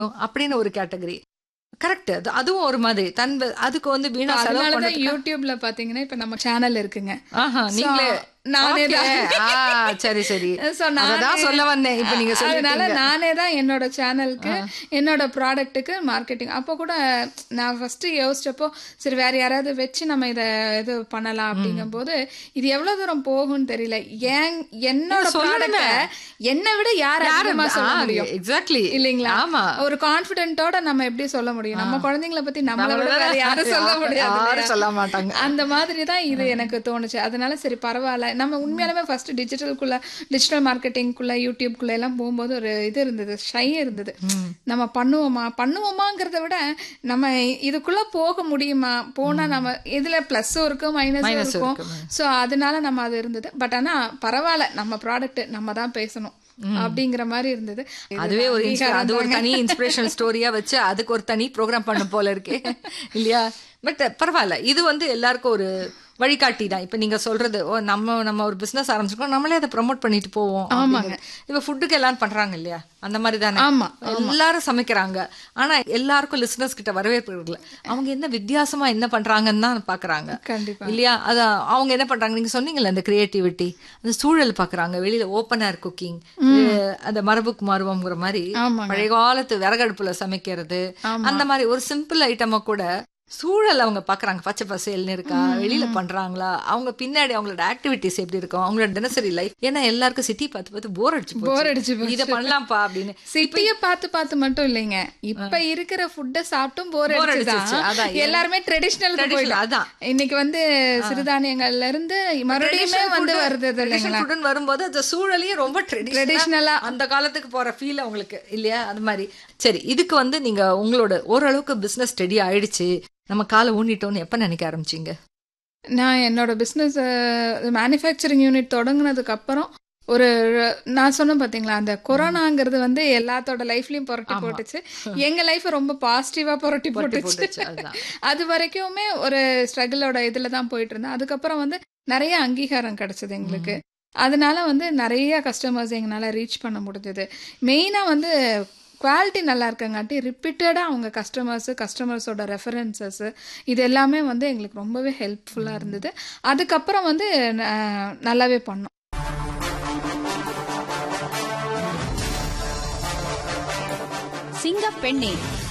அப்படின்னு ஒரு category correct அதுவும் ஒரு மாதிரி தன் அதுக்கு வந்து வீணா செலவு அதனாலதான் பண்ணதுக்கு யூடியூப்ல பாத்தீங்கன்னா இப்ப நம்ம சேனல் இருக்குங்க ஆஹா நீங்களே நானே Okay. தான் ஆ, சரி சரி So, நானே- அததான் சொல்ல வந்தேன் இப்ப நீங்க அதனால சொல்லிட்டீங்க நானே தான் என்னோட சேனலுக்கு என்னோட ப்ராடக்ட்டுக்கு மார்க்கெட்டிங் அப்போ கூட நான் ஃபர்ஸ்ட் யோசிச்சப்போ சரி வேற யாராவது வச்சு நம்ம இத இது பண்ணலாம் அப்படிங்கும்போது இது எவ்வளவு தூரம் போகும்னு தெரியல ஏன் என்னோட ப்ராடக்ட என்னை விட யார் அதிகமா சொல்ல முடியும் எக்ஸாக்ட்லி இல்லைங்களா ஆமா ஒரு கான்பிடென்ட்டோட நம்ம எப்படி சொல்ல முடியும் நம்ம குழந்தைங்களை பத்தி நம்மளை விட வேற யாரும் சொல்ல முடியாது யாரும் இல்லையா? சொல்ல மாட்டாங்க அந்த மாதிரி தான் இது எனக்கு தோணுச்சு அதனால சரி பரவாயில்ல நம்ம உண்மையாலுமே ஃபர்ஸ்ட் டிஜிட்டலுக்குள்ள டிஜிட்டல் மார்க்கெட்டிங்குள்ள யூடியூப்குள்ள எல்லாம் போகும்போது ஒரு இது இருந்தது ஷை இருந்தது நம்ம பண்ணுவோமா பண்ணுவோமாங்கிறத விட நம்ம இதுக்குள்ள போக முடியுமா போனா நம்ம இதுல பிளஸும் இருக்கும் மைனஸும் Minus இருக்கும் இருக்கும். ஸோ அதனால நம்ம அது இருந்தது பட் ஆனா பரவாயில்ல நம்ம ப்ராடக்ட் நம்ம தான் பேசணும் அப்படிங்கிற மாதிரி இருந்தது அதுவே ஒரு inspi- அங்கீகாரம் அது ஒரு தனி இன்ஸ்பிரேஷனல் ஸ்டோரியா வச்சு அதுக்கு ஒரு தனி ப்ரோக்ராம் பண்ண போல இருக்கே இல்லையா பட் பரவாயில்ல இது வந்து எல்லாருக்கும் ஒரு வழிகாட்டி தான் இப்ப நீங்க சொல்றது ஓ நம்ம நம்ம ஒரு பிசினஸ் ஆரம்பிச்சிருக்கோம் நம்மளே அதை ப்ரோமோட் பண்ணிட்டு போவோம் ஆமாங்க. அப்படிங்கிறது. இப்ப ஃபுட்டுக்கு எல்லாரும் பண்றாங்க இல்லையா அந்த மாதிரி தானே ஆமா, எல்லாரும் சமைக்கிறாங்க ஆனா எல்லாருக்கும் லிசனர்ஸ் கிட்ட வரவேற்பு இருக்குல்ல அவங்க என்ன வித்தியாசமா என்ன பண்றாங்கன்னு தான் பாக்குறாங்க கண்டிப்பா இல்லையா அதான் அவங்க என்ன பண்றாங்க நீங்க சொன்னீங்கல்ல அந்த கிரியேட்டிவிட்டி அந்த சூழல் பாக்குறாங்க வெளியில ஓப்பன் ஏர் குக்கிங் அந்த மரபுக்கு மருவம்ங்கிற மாதிரி ஆமாங்க. பழைய காலத்து விறகடுப்புல சமைக்கிறது அந்த மாதிரி ஒரு சிம்பிள் ஐட்டமா கூட சூழல் அவங்க பாக்குறாங்க பச்சை பசேல்னு இருக்கா வெளியில பண்றாங்களா அவங்க பின்னாடி அவங்களோட ஆக்டிவிட்டிஸ் எப்படி இருக்கும் அவங்களோட தினசரி லைஃப் ஏன்னா எல்லாருக்கும் சிட்டி பார்த்து பார்த்து போர் அடிச்சு Bore அடிச்சு போச்சு இதை பண்ணலாம்ப்பா அப்படின்னு சிட்டிய பார்த்து பார்த்து மட்டும் இல்லைங்க இப்ப இருக்கிற ஃபுட்டை சாப்பிட்டும் போர் Bore அடிச்சிருச்சு. அடிச்சுதான் அதான். எல்லாருமே ட்ரெடிஷ்னலுக்கு Traditional, போயிட்டோம் அதான். இன்னைக்கு வந்து சிறுதானியங்கள்ல இருந்து மறுபடியுமே வந்து வருது இல்லைங்களா ஃபுட்னு வரும்போது அந்த சூழலையே ரொம்ப Traditional-ஆ. ட்ரெடிஷ்னலா அந்த காலத்துக்கு போற ஃபீல் அவங்களுக்கு இல்லையா அது மாதிரி சரி இதுக்கு வந்து நீங்க உங்களோட ஓரளவுக்கு பிசினஸ் ஸ்டடி ஆயிடுச்சு நம்ம காலை ஊனிட்டோம்னு எப்ப நினைக்க ஆரம்பிச்சீங்க நான் என்னோட பிசினஸ் மேனுஃபேக்சரிங் யூனிட் தொடங்குனதுக்கு அப்புறம் ஒரு நான் சொன்னேன் பாத்தீங்களா அந்த கொரோனாங்கிறது வந்து எல்லாத்தோட லைஃப்லயும் புரட்டி போட்டுச்சு எங்க லைஃப் ரொம்ப பாசிட்டிவா புரட்டி போட்டுச்சு போட்டுச்சு, அதுதான். அது வரைக்குமே ஒரு ஸ்ட்ரகிளோட இதுல தான் போயிட்டு இருந்தேன் அதுக்கப்புறம் வந்து நிறைய அங்கீகாரம் கிடைச்சது எங்களுக்கு அதனால வந்து நிறைய கஸ்டமர்ஸ் எங்களால ரீச் பண்ண முடிஞ்சது மெயினா வந்து குவாலிட்டி நல்லா இருக்கங்காட்டி ரிப்பீட்டடாக அவங்க கஸ்டமர்ஸு கஸ்டமர்ஸோட ரெஃபரன்சஸ் இது எல்லாமே வந்து எங்களுக்கு ரொம்பவே ஹெல்ப்ஃபுல்லாக இருந்தது அதுக்கப்புறம் வந்து ந- நல்லாவே பண்ணோம் சிங்கப்பெண்ணே